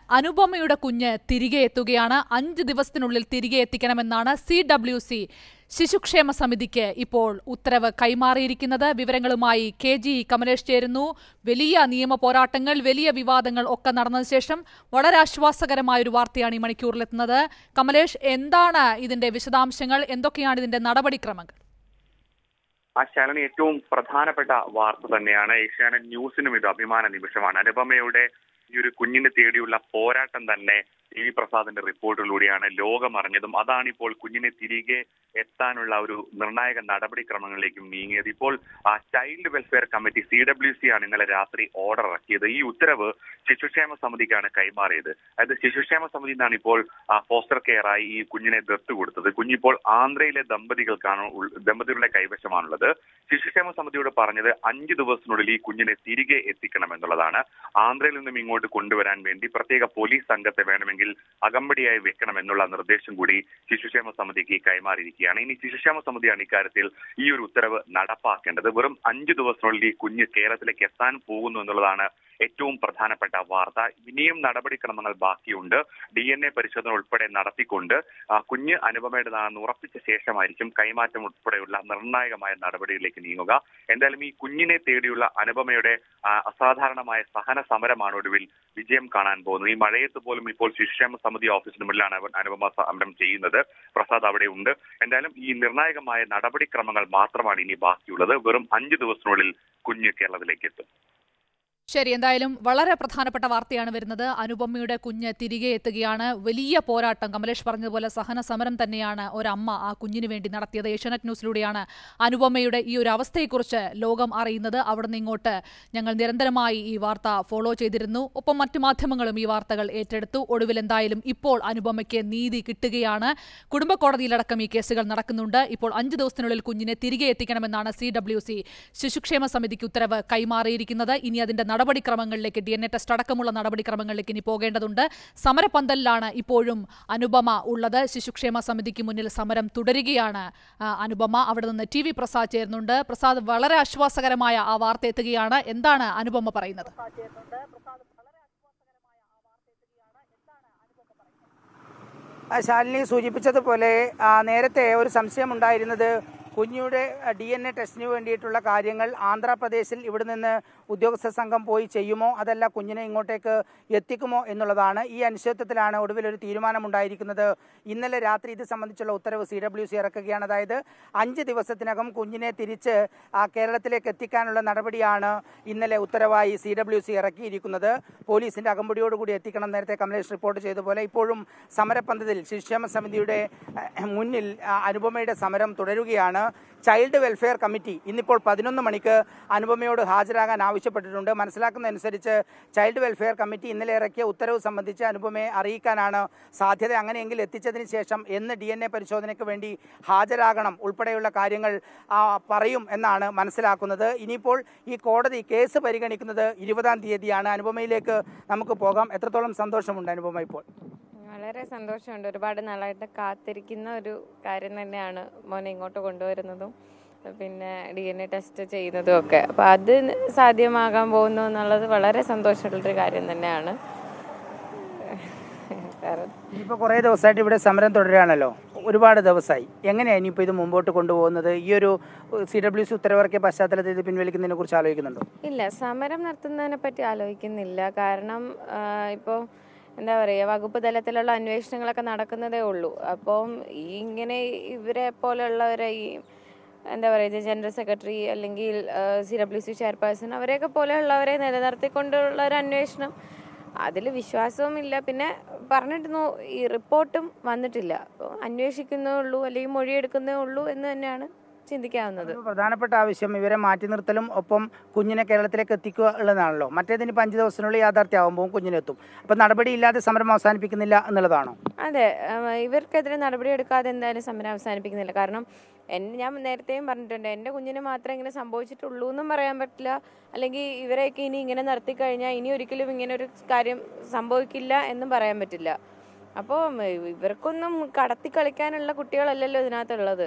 അനുപമയുടെ കുഞ്ഞ് തിരികെ എത്തുകയാണ് അഞ്ച് ദിവസത്തിനുള്ളിൽ തിരികെ എത്തിക്കണമെന്നാണ് സി ഡബ്ല്യു സി ശിശുക്ഷേമ സമിതിക്ക് ഇപ്പോൾ ഉത്തരവ് കൈമാറിയിരിക്കുന്നത് വിവരങ്ങളുമായി കെ ജി കമലേഷ് ചേരുന്നു വലിയ നിയമ പോരാട്ടങ്ങൾ വലിയ വിവാദങ്ങൾ ഒക്കെ നടന്നതിന് ശേഷം വളരെ ആശ്വാസകരമായ ഒരു വാർത്തയാണ് ഈ മണിക്കൂറിലെത്തുന്നത് കമലേഷ് എന്താണ് ഇതിന്റെ വിശദാംശങ്ങൾ എന്തൊക്കെയാണ് ഇതിന്റെ നടപടിക്രമങ്ങൾ ആ ശാലിനി ഏറ്റവും പ്രധാനപ്പെട്ട വാർത്ത തന്നെയാണ് ഏഷ്യാനെറ്റ് ന്യൂസിനും ഇത് അഭിമാന നിമിഷമാണ് അനുപമയുടെ ഈ ഒരു കുഞ്ഞിനെ തേടിയുള്ള പോരാട്ടം തന്നെ ടി വി പ്രസാദിന്റെ റിപ്പോർട്ടിലൂടെയാണ് ലോകം അറിഞ്ഞതും അതാണ് ഇപ്പോൾ കുഞ്ഞിനെ തിരികെ എത്താനുള്ള ഒരു നിർണായക നടപടിക്രമങ്ങളിലേക്കും നീങ്ങിയത് ഇപ്പോൾ ആ child welfare committee C W C ആണ് ഇന്നലെ രാത്രി ഓർഡർ ഇറക്കിയത് ഈ ഉത്തരവ് ശിശുക്ഷേമ സമിതിക്കാണ് കൈമാറിയത് അതായത് ശിശുക്ഷേമ സമിതി നിന്നാണ് ഇപ്പോൾ ആ ഫോസ്റ്റർ കെയറായി ഈ കുഞ്ഞിനെ ദത്തു കൊടുത്തത് കുഞ്ഞിപ്പോൾ ആന്ധ്രയിലെ ദമ്പതികൾക്കാണ് ഉൾ- ദമ്പതികളുടെ കൈവശമാണുള്ളത് ശിശുക്ഷേമ സമിതിയോട് പറഞ്ഞത് അഞ്ചു ദിവസത്തിനുള്ളിൽ ഈ കുഞ്ഞിനെ തിരികെ എത്തിക്കണം എന്നുള്ളതാണ് ആന്ധ്രയിൽ നിന്നും ഇങ്ങോട്ട് കൊണ്ടുവരാൻ വേണ്ടി പ്രത്യേക പോലീസ് സംഘത്തെ വേണമെങ്കിൽ അകമ്പടിയായി വെക്കണം എന്നുള്ള നിർദ്ദേശം കൂടി ശിശുക്ഷേമ സമിതിക്ക് കൈമാറിയിരിക്കുകയാണ് ഇനി ശിശുക്ഷേമ സമിതിയാണ് ഇക്കാര്യത്തിൽ ഈ ഒരു ഉത്തരവ് നടപ്പാക്കേണ്ടത് വെറും അഞ്ചു ദിവസത്തിനുള്ളിൽ ഈ കുഞ്ഞ് കേരളത്തിലേക്ക് എത്താൻ പോകുന്നു എന്നുള്ളതാണ് ഏറ്റവും പ്രധാനപ്പെട്ട വാർത്ത ഇനിയും നടപടിക്രമങ്ങൾ ബാക്കിയുണ്ട് ഡി എൻ എ പരിശോധന ഉൾപ്പെടെ നടത്തിക്കൊണ്ട് ആ, കുഞ്ഞ് അനുപമയുടേതാണെന്ന് ഉറപ്പിച്ച ശേഷമായിരിക്കും കൈമാറ്റം ഉൾപ്പെടെയുള്ള നിർണായകമായ നടപടികളിലേക്ക് നീങ്ങുക എന്തായാലും ഈ കുഞ്ഞിനെ തേടിയുള്ള അനുപമയുടെ ആ, അസാധാരണമായ സഹന സമരമാണ് ഒടുവിൽ വിജയം കാണാൻ പോകുന്നത് ഈ മഴയത്ത് പോലും ഇപ്പോൾ ശിശുക്ഷേമ സമിതി ഓഫീസിന് മുന്നിലാണ് അവ- അനുപമ സമരം ചെയ്യുന്നത് പ്രസാദ് അവിടെ ഉണ്ട് എന്തായാലും ഈ നിർണായകമായ നടപടിക്രമങ്ങൾ മാത്രമാണ് ഇനി ബാക്കിയുള്ളത് വെറും അഞ്ചു ദിവസത്തിനുള്ളിൽ കുഞ്ഞ് കേരളത്തിലേക്ക് എത്തും ശരി എന്തായാലും വളരെ പ്രധാനപ്പെട്ട വാർത്തയാണ് വരുന്നത് അനുപമയുടെ കുഞ്ഞ് തിരികെ എത്തുകയാണ് വലിയ പോരാട്ടം കമലേഷ് പറഞ്ഞതുപോലെ സഹന സമരം തന്നെയാണ് ഒരമ്മ ആ കുഞ്ഞിന് വേണ്ടി നടത്തിയത് ഏഷ്യാനെറ്റ് ന്യൂസിലൂടെയാണ് അനുപമയുടെ ഈ ഒരു അവസ്ഥയെക്കുറിച്ച് ലോകം അറിയുന്നത് അവിടുന്ന് ഇങ്ങോട്ട് ഞങ്ങൾ നിരന്തരമായി ഈ വാർത്ത ഫോളോ ചെയ്തിരുന്നു ഒപ്പം മറ്റു മാധ്യമങ്ങളും ഈ വാർത്തകൾ ഏറ്റെടുത്തു ഒടുവിൽ എന്തായാലും ഇപ്പോൾ അനുപമയ്ക്ക് നീതി കിട്ടുകയാണ് കുടുംബ കോടതിയിലടക്കം ഈ കേസുകൾ നടക്കുന്നുണ്ട് ഇപ്പോൾ അഞ്ച് ദിവസത്തിനുള്ളിൽ കുഞ്ഞിനെ തിരികെ എത്തിക്കണമെന്നാണ് സി ഡബ്ല്യു സി ശിശുക്ഷേമ സമിതിക്ക് ഉത്തരവ് കൈമാറിയിരിക്കുന്നത് ഇനി അതിന്റെ നടപടിക്രമങ്ങളിലേക്ക് ഡി എൻ എ ടെസ്റ്റ് അടക്കമുള്ള നടപടിക്രമങ്ങളിലേക്ക് ഇനി പോകേണ്ടതുണ്ട് സമരപന്തലിലാണ് ഇപ്പോഴും അനുപമ ഉള്ളത് ശിശുക്ഷേമ സമിതിക്ക് മുന്നിൽ സമരം തുടരുകയാണ് ആ, അനുപമ അവിടെ നിന്ന് ടി വി പ്രസാദ് ചേരുന്നുണ്ട് പ്രസാദ് വളരെ ആശ്വാസകരമായ ആ വാർത്ത എത്തുകയാണ് എന്താണ് അനുപമ പറയുന്നത് ആ, ശാലിനി സൂചിപ്പിച്ചതുപോലെ ആ, നേരത്തെ ഒരു സംശയമുണ്ടായിരുന്നത് കുഞ്ഞിയുടെ ഡി എൻ എ ടെസ്റ്റിന് വേണ്ടിയിട്ടുള്ള കാര്യങ്ങൾ ആന്ധ്രാപ്രദേശിൽ ഇവിടെ നിന്ന് ഉദ്യോഗസ്ഥ സംഘം പോയി ചെയ്യുമോ അതല്ല കുഞ്ഞിനെ ഇങ്ങോട്ടേക്ക് എത്തിക്കുമോ എന്നുള്ളതാണ് ഈ അനിശ്ചിതത്വത്തിലാണ് ഒടുവിൽ ഒരു തീരുമാനമുണ്ടായിരിക്കുന്നത് ഇന്നലെ രാത്രി ഇത് സംബന്ധിച്ചുള്ള ഉത്തരവ് സി ഡബ്ല്യു സി ഇറക്കുകയാണ് അതായത് അഞ്ച് ദിവസത്തിനകം കുഞ്ഞിനെ തിരിച്ച് ആ, കേരളത്തിലേക്ക് എത്തിക്കാനുള്ള നടപടിയാണ് ഇന്നലെ ഉത്തരവായി സി ഡബ്ല്യു സി ഇറക്കിയിരിക്കുന്നത് പോലീസിന്റെ അകമ്പടിയോടുകൂടി എത്തിക്കണം നേരത്തെ കമലേഷ് റിപ്പോർട്ട് ചെയ്ത പോലെ ഇപ്പോഴും സമരപന്തത്തിൽ ശിശുക്ഷേമ സമിതിയുടെ അഹ്, മുന്നിൽ ആ, അനുപമയുടെ സമരം തുടരുകയാണ് ചൈൽഡ് വെൽഫെയർ കമ്മിറ്റി ഇന്നിപ്പോൾ പതിനൊന്ന് മണിക്ക് അനുപമയോട് ഹാജരാകാൻ ആവശ്യപ്പെട്ടിട്ടുണ്ട് മനസ്സിലാക്കുന്നതനുസരിച്ച് ചൈൽഡ് വെൽഫെയർ കമ്മിറ്റി ഇന്നലെ ഇറക്കിയ ഉത്തരവ് സംബന്ധിച്ച് അനുപമയെ അറിയിക്കാനാണ് സാധ്യത അങ്ങനെയെങ്കിൽ എത്തിച്ചതിന് ശേഷം എന്ന് ഡി എൻ എ പരിശോധനയ്ക്ക് വേണ്ടി ഹാജരാകണം ഉൾപ്പെടെയുള്ള കാര്യങ്ങൾ ആ, പറയും എന്നാണ് മനസ്സിലാക്കുന്നത് ഇനിയിപ്പോൾ ഈ കോടതി കേസ് പരിഗണിക്കുന്നത് ഇരുപതാം തീയതിയാണ് അനുപമയിലേക്ക് നമുക്ക് പോകാം എത്രത്തോളം സന്തോഷമുണ്ട് അനുപമ ഇപ്പോൾ വളരെ സന്തോഷമുണ്ട് ഒരുപാട് നാളായിട്ട് കാത്തിരിക്കുന്ന ഒരു കാര്യം തന്നെയാണ് മോനെ ഇങ്ങോട്ട് കൊണ്ടുവരുന്നതും പിന്നെ ഡി എൻ എ ടെസ്റ്റ് ചെയ്യുന്നതും ഒക്കെ അപ്പോൾ അത് സാധ്യമാകാൻ പോകുന്നു എന്നുള്ളത് വളരെ സന്തോഷമുള്ളൊരു കാര്യം തന്നെയാണ് കാരണം ഇനിയിപ്പോൾ കുറേ ദിവസമായിട്ട് ഇവിടെ സമരം തുടരുകയാണല്ലോ ഒരുപാട് ദിവസമായി എങ്ങനെയാണ് ഇനിയിപ്പോൾ ഇത് മുമ്പോട്ട് കൊണ്ടുപോകുന്നത് ഈ ഒരു സി ഡബ്ല്യു സി ഉത്തരവിറക്കിയ പശ്ചാത്തലത്തിൽ ഇത് പിൻവലിക്കുന്നതിനെ കുറിച്ച് ആലോചിക്കുന്നുണ്ടോ ഇല്ല സമരം നടത്തുന്നതിനെ പറ്റി ആലോചിക്കുന്നില്ല കാരണം ഇപ്പോൾ എന്താ പറയുക വകുപ്പ് തലത്തിലുള്ള അന്വേഷണങ്ങളൊക്കെ നടക്കുന്നതേ ഉള്ളൂ അപ്പം ഈ ഇങ്ങനെ ഇവരെ പോലെയുള്ളവരെ ഈ എന്താ പറയുക ജനറൽ സെക്രട്ടറി അല്ലെങ്കിൽ സി ഡബ്ല്യു സി ചെയർപേഴ്സൺ അവരെയൊക്കെ പോലെയുള്ളവരെ നിലനിർത്തിക്കൊണ്ടുള്ള ഒരു അന്വേഷണം അതിൽ വിശ്വാസവുമില്ല പിന്നെ പറഞ്ഞിരുന്നു ഈ റിപ്പോർട്ടും വന്നിട്ടില്ല അപ്പോൾ അന്വേഷിക്കുന്നേ ഉള്ളൂ അല്ലെങ്കിൽ മൊഴിയെടുക്കുന്നേ ഉള്ളൂ എന്ന് തന്നെയാണ് ചിന്തിക്കാവുന്നത് ഒരു പ്രധാനപ്പെട്ട ആവശ്യം ഇവരെ മാറ്റി നിർത്തലും ഒപ്പം കുഞ്ഞിനെ കേരളത്തിലേക്ക് എത്തിക്കുക ഉള്ളതാണല്ലോ മറ്റേതിനിപ്പോൾ അഞ്ച് ദിവസത്തിനുള്ളിൽ യാഥാർത്ഥ്യമാകുമ്പോൾ കുഞ്ഞിനെത്തും അപ്പം നടപടിയില്ലാതെ സമരം അവസാനിപ്പിക്കുന്നില്ല എന്നുള്ളതാണോ അതെ ആ, ഇവർക്കെതിരെ നടപടിയെടുക്കാതെ എന്തായാലും സമരം അവസാനിപ്പിക്കുന്നില്ല കാരണം എന്നെ ഞാൻ നേരത്തെയും പറഞ്ഞിട്ടുണ്ട് എൻ്റെ കുഞ്ഞിന് മാത്രമേ ഇങ്ങനെ സംഭവിച്ചിട്ടുള്ളൂ എന്നും പറയാൻ പറ്റില്ല അല്ലെങ്കിൽ ഇവരെയൊക്കെ ഇനി ഇങ്ങനെ നിർത്തി കഴിഞ്ഞാൽ ഇനി ഒരിക്കലും ഇങ്ങനെ ഒരു കാര്യം സംഭവിക്കില്ല എന്നും പറയാൻ പറ്റില്ല അപ്പോൾ ഇവർക്കൊന്നും കടത്തി കളിക്കാനുള്ള കുട്ടികളല്ലല്ലോ ഇതിനകത്തുള്ളത്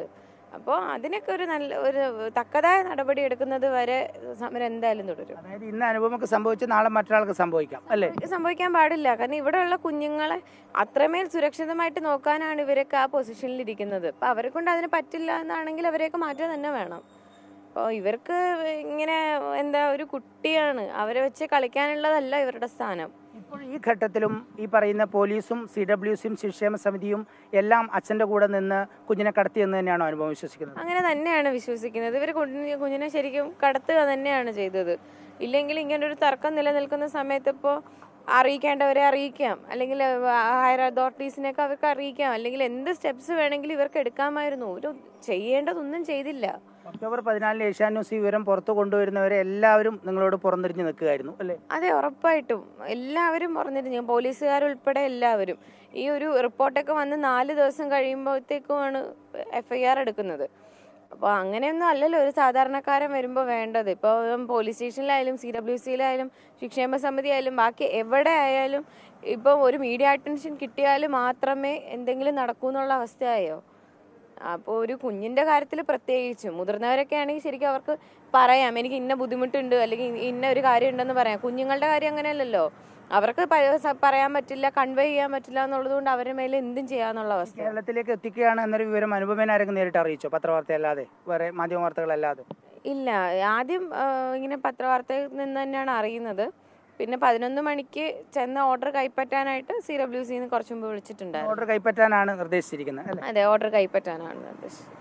അപ്പോൾ അതിനൊക്കെ ഒരു നല്ല ഒരു തക്കതായ നടപടി എടുക്കുന്നത് വരെ സമരം എന്തായാലും തുടരും അതായത് ഇന്ന് അനുപമക്ക് സംഭവിച്ച് നാളെ മറ്റൊരാൾക്ക് സംഭവിക്കാം അല്ലേ സംഭവിക്കാൻ പാടില്ല കാരണം ഇവിടെയുള്ള കുഞ്ഞുങ്ങളെ അത്രമേൽ സുരക്ഷിതമായിട്ട് നോക്കാനാണ് ഇവരൊക്കെ ആ പൊസിഷനിൽ ഇരിക്കുന്നത് അപ്പം അവരെ കൊണ്ട് അതിന് പറ്റില്ല എന്നാണെങ്കിൽ അവരെയൊക്കെ മാറ്റുക തന്നെ വേണം അപ്പോൾ ഇവർക്ക് ഇങ്ങനെ എന്താ ഒരു കുട്ടിയാണ് അവരെ വെച്ച് കളിക്കാനുള്ളതല്ല ഇവരുടെ സ്ഥാനം ഇപ്പോൾ ഈ ഘട്ടത്തിലും ഈ പറയുന്ന പോലീസും സി ഡബ്ല്യു സിയും ശിക്ഷേമ സമിതിയും എല്ലാം അച്ഛൻ്റെ കൂടെ നിന്ന് കുഞ്ഞിനെ കടത്തിയെന്ന് തന്നെയാണോ അനുഭവം വിശ്വസിക്കുന്നത് അങ്ങനെ തന്നെയാണ് വിശ്വസിക്കുന്നത് ഇവർ കുഞ്ഞിനെ കുഞ്ഞിനെ ശരിക്കും കടത്തുക തന്നെയാണ് ചെയ്തത് ഇല്ലെങ്കിൽ ഇങ്ങനെ ഒരു തർക്കം നിലനിൽക്കുന്ന സമയത്ത് ഇപ്പോൾ അറിയിക്കേണ്ടവരെ അറിയിക്കാം അല്ലെങ്കിൽ ഹയർ അതോറിറ്റീസിനെയൊക്കെ അവർക്ക് അറിയിക്കാം അല്ലെങ്കിൽ എന്ത് സ്റ്റെപ്സ് വേണമെങ്കിലും ഇവർക്ക് എടുക്കാമായിരുന്നു ഒരു ചെയ്യേണ്ടതൊന്നും ചെയ്തില്ല ഒക്ടോബർ പതിനാലിന് ഏഷ്യാൻ ന്യൂസ് ഈ വിവരം പുറത്തു കൊണ്ടുവരുന്നവരെ എല്ലാവരും നിങ്ങളോട് പുറംതിരിഞ്ഞ് നിൽക്കുകയായിരുന്നു അല്ലേ അതെ ഉറപ്പായിട്ടും എല്ലാവരും പറഞ്ഞിരുന്നു പോലീസുകാരുൾപ്പെടെ എല്ലാവരും ഈ ഒരു റിപ്പോർട്ടൊക്കെ വന്ന് നാല് ദിവസം കഴിയുമ്പോഴത്തേക്കുമാണ് എഫ് ഐ ആർ എടുക്കുന്നത് അപ്പോൾ അങ്ങനെയൊന്നും അല്ലല്ലോ ഒരു സാധാരണക്കാരൻ വരുമ്പോൾ വേണ്ടത് ഇപ്പോൾ പോലീസ് സ്റ്റേഷനിലായാലും സി ഡബ്ല്യു സിയിലായാലും ശിക്ഷേമ സമിതി ആയാലും ബാക്കി എവിടെ ആയാലും ഇപ്പോൾ ഒരു മീഡിയ അറ്റൻഷൻ കിട്ടിയാൽ മാത്രമേ എന്തെങ്കിലും നടക്കൂ എന്നുള്ള അവസ്ഥയായോ അപ്പോൾ ഒരു കുഞ്ഞിന്റെ കാര്യത്തിൽ പ്രത്യേകിച്ചും മുതിർന്നവരൊക്കെ ആണെങ്കിൽ ശരിക്കും അവർക്ക് പറയാം എനിക്ക് ഇന്ന ബുദ്ധിമുട്ടുണ്ട് അല്ലെങ്കിൽ ഇന്ന ഒരു കാര്യം ഉണ്ടെന്ന് പറയാം കുഞ്ഞുങ്ങളുടെ കാര്യം അങ്ങനെയല്ലല്ലോ അവർക്ക് പ- സ- പറയാൻ പറ്റില്ല കൺവേ ചെയ്യാൻ പറ്റില്ല എന്നുള്ളത് കൊണ്ട് അവരുടെ മേലെ എന്തും ചെയ്യാന്നുള്ള അവസ്ഥ കേരളത്തിലേക്ക് എത്തിക്കുകയാണ് എന്നൊരു വിവരം അനുപമേനെ ആരെങ്കിലും നേരിട്ട് അറിയിച്ചോ പത്രവാർത്ത അല്ലാതെ വേറെ മാധ്യമ വാർത്തകളല്ലാതെ ഇല്ല ആദ്യം ആ, ഇങ്ങനെ പത്രവാർത്തയിൽ നിന്ന് തന്നെയാണ് അറിയുന്നത് പിന്നെ പതിനൊന്ന് മണിക്ക് ചെന്ന ഓർഡർ കൈപ്പറ്റാനായിട്ട് സി ഡബ്ല്യു സിന്ന് കുറച്ച് മുമ്പ് വിളിച്ചിട്ടുണ്ടായിരുന്നു ഓർഡർ കൈപ്പറ്റാനാണ് നിർദ്ദേശിച്ചിരിക്കുന്നത് അല്ലേ അതെ ഓർഡർ കൈപ്പറ്റാനാണ് നിർദ്ദേശിച്ചത്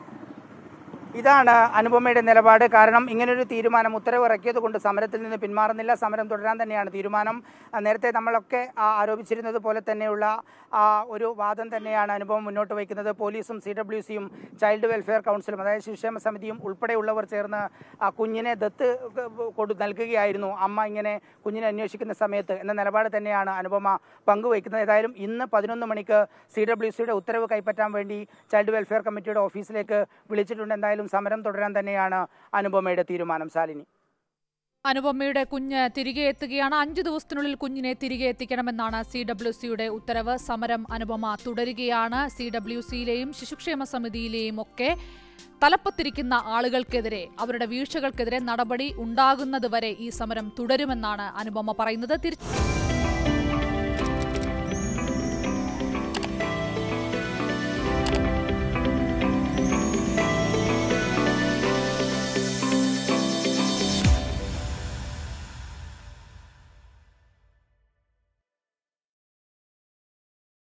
ഇതാണ് അനുപമയുടെ നിലപാട് കാരണം ഇങ്ങനൊരു തീരുമാനം ഉത്തരവ് ഇറക്കിയത് കൊണ്ട് സമരത്തിൽ നിന്ന് പിന്മാറുന്നില്ല സമരം തുടരാൻ തന്നെയാണ് തീരുമാനം ആ, നേരത്തെ നമ്മളൊക്കെ ആ, ആരോപിച്ചിരുന്നത് പോലെ തന്നെയുള്ള ആ, ഒരു വാദം തന്നെയാണ് അനുഭവം മുന്നോട്ട് വയ്ക്കുന്നത് പോലീസും സി ഡബ്ല്യു സിയും ചൈൽഡ് വെൽഫെയർ കൗൺസിലും അതായത് ശിക്ഷേമ സമിതിയും ഉൾപ്പെടെയുള്ളവർ ചേർന്ന് ആ കുഞ്ഞിനെ ദത്ത് കൊടു നൽകുകയായിരുന്നു അമ്മ ഇങ്ങനെ കുഞ്ഞിനെ അന്വേഷിക്കുന്ന സമയത്ത് എന്ന നിലപാട് തന്നെയാണ് അനുപമ പങ്കുവയ്ക്കുന്നത് ഏതായാലും ഇന്ന് പതിനൊന്ന് മണിക്ക് സി ഡബ്ല്യു സിയുടെ ഉത്തരവ് കൈപ്പറ്റാൻ വേണ്ടി ചൈൽഡ് വെൽഫെയർ കമ്മിറ്റിയുടെ ഓഫീസിലേക്ക് വിളിച്ചിട്ടുണ്ട് എന്തായാലും സമരം തുടരാൻ തന്നെയാണ് അനുപമയുടെ തീരുമാനം ശാലിനി അനുപമയുടെ കുഞ്ഞ് തിരികെ എത്തുകയാണ് അഞ്ചു ദിവസത്തിനുള്ളിൽ കുഞ്ഞിനെ തിരികെ എത്തിക്കണമെന്നാണ് സി ഡബ്ല്യു സിയുടെ ഉത്തരവ് സമരം അനുപമ തുടരുകയാണ് സി ഡബ്ല്യു സിയിലെയും ശിശുക്ഷേമ സമിതിയിലെയും ഒക്കെ തലപ്പത്തിരിക്കുന്ന ആളുകൾക്കെതിരെ അവരുടെ വീഴ്ചകൾക്കെതിരെ നടപടി ഉണ്ടാകുന്നതുവരെ ഈ സമരം തുടരുമെന്നാണ് അനുപമ പറയുന്നത് തിരിച്ച്